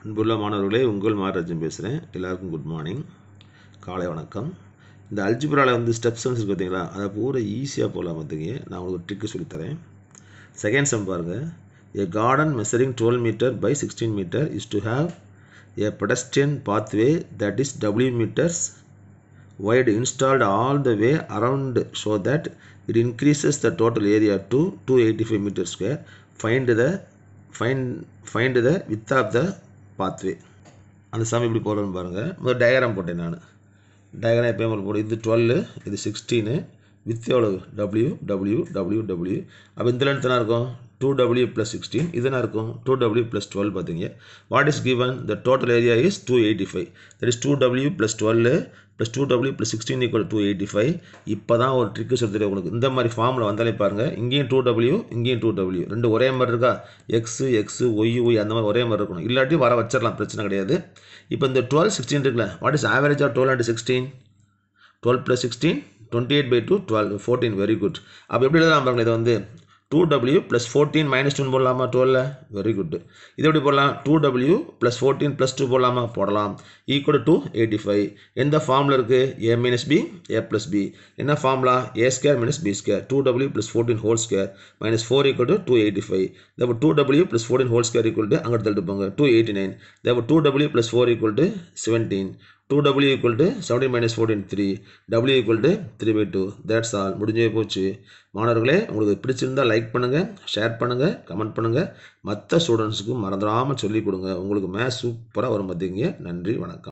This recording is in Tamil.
அன்புள்ள மாணவர்களே உங்கள் மாராஜன் பேசுகிறேன் எல்லாருக்கும் குட் மார்னிங் காலை வணக்கம் இந்த அல்ஜிப்ராவில் வந்து ஸ்டெப்ஸ் இருக்கு பார்த்தீங்களா அதை பூரா ஈஸியாக போகலாம் பார்த்துங்க நான் உங்களுக்கு ஒரு ட்ரிக்கு சொல்லித்தரேன் செகண்ட் சம் பாருங்கள் a garden measuring 12 meter by 16 meter is to have a pedestrian pathway that is w meters wide installed all the way around so that it increases the total area to 285 meter square find the find find the width of the pathway அந்த சம் எப்படி போடுறோன்னு பாருங்கள் முதல் டயக்ராம் போட்டேன் நான் டயக்ராம் எப்பயும் போடு இது டுவெல்லு இது சிக்ஸ்டீனு வித் எவ்வளவு டபிள்யூ டபிள்யூ டபிள்யூ டபிள்யூ அப்போ இந்த லென்த் என்ன இருக்கும் டூ டபிள்யூ ப்ளஸ் சிக்ஸ்டீன் இது என்ன இருக்கும் டூ டபிள்யூ ப்ளஸ் டுவெல் பார்த்தீங்க what is given the total area is two eighty five that is two W plus twelve plus two W plus sixteen equal two eighty five இப்போ தான் ஒரு ட்ரிக்கு சொல்லி உங்களுக்கு இந்த மாதிரி ஃபார்மில் வந்தாலே பாருங்கள் இங்கேயும் டூ டபிள்யூ இங்கேயும் டூ டபிள்யூ ரெண்டு ஒரே மாதிரி இருக்கா எக்ஸு எக்ஸு ஒய் ஒய் அந்த மாதிரி ஒரே மாதிரி இருக்கணும் இல்லாட்டி வர வச்சிடலாம் பிரச்சனை கிடையாது இப்போ இந்த டுவெல் சிக்ஸ்டீன் இருக்குல்ல what is average of twelve and sixteen twelve plus sixteen twenty eight by two twelve fourteen very good அப்போ எப்படி எழுதலாம் பாருங்க இதை வந்து two W plus fourteen minus two போடலாமா டுவெல்ல வெரி குட் இது எப்படி போடலாம் two W plus fourteen plus two போடலாமா போடலாம் ஈக்குவல் டூ எயிட்டி ஃபைவ் எந்த ஃபார்மில் இருக்குது A minus B A plus B என்ன formula A square minus B square two W plus fourteen whole square minus four equal to two eighty five தேவை two W plus fourteen whole square equal to அங்கே தள்ளிட்டு போங்க டூ எயிட்டி நைன் தேவை two W plus four equal to seventeen two W equal to seventeen minus fourteen three W equal to three by two that's all முடிஞ்சே போச்சு மாணவர்களே உங்களுக்கு பிடிச்சிருந்தால் லைக் பண்ணுங்கள் ஷேர் பண்ணுங்கள் கமெண்ட் பண்ணுங்கள் மற்ற ஸ்டூடெண்ட்ஸுக்கும் மறந்துடாமல் சொல்லிக் கொடுங்க உங்களுக்கு மேத்ஸ் சூப்பராக வரும் பார்த்தீங்க நன்றி வணக்கம்